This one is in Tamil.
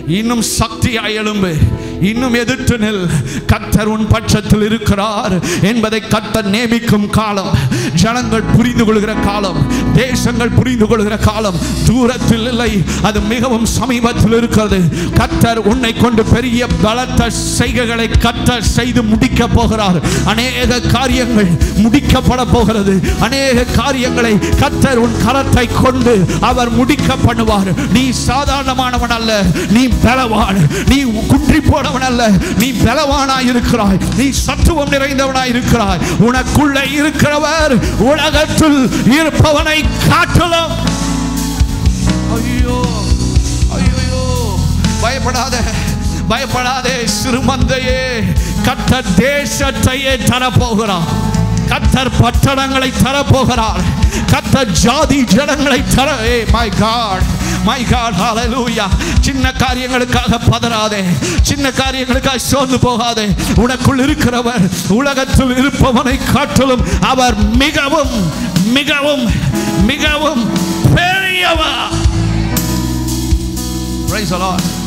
இன்னும் சக்தியாய் எழும்பு இன்னும் எதிர்த்து நில் கத்தர் உன் பட்சத்தில் இருக்கிறார் என்பதை கத்தர் நேமிக்கும் காலம் ஜனங்கள் புரிந்து கொள்கிற காலம் தேசங்கள் புரிந்து கொள்கிற காலம் தூரத்தில் இல்லை அது மிகவும் சமீபத்தில் இருக்கிறது கத்தர் உன்னை கொண்டு பெரிய பலத்த செய்கைகளை கத்தர் செய்து முடிக்க போகிறார் அநேக காரியங்கள் முடிக்கப்பட போகிறது அநேக காரியங்களை கத்தர் உன் கரத்தை கொண்டு அவர் முடிக்க பண்ணுவார் நீ சாதாரணமானவன் அல்ல நீ பலவான் நீ குன்றி போனவன் அல்ல நீ பலவானாய் இருக்கிறாய் நீ சத்துவம் நிறைந்தவனாய் இருக்கிறாய் உனக்குள்ளே இருக்கிறவர் உலகத்தில் இருப்பவனை காட்டலாம் ஐயோ ஐயோ பயப்படாத பயப்படாதே சிறுமந்தையே கத்தர் தேசத்தையே தரப்போகிறார் கத்தர் பட்டணங்களை தரப்போகிறார் கத்தர் ஜாதி ஜனங்களை தர ஏ மை காட் மை காட் ஹalleluya சின்ன காரியங்களுக்காக பதறாதே சின்ன காரியங்களுக்காக சோர்ந்து போகாதே உனக்குள் இருக்கிறவர் உலகத்தில் இருப்பவனை காட்டிலும் அவர் மிகவும் மிகவும் மிகவும் பெரியவர் Praise the Lord.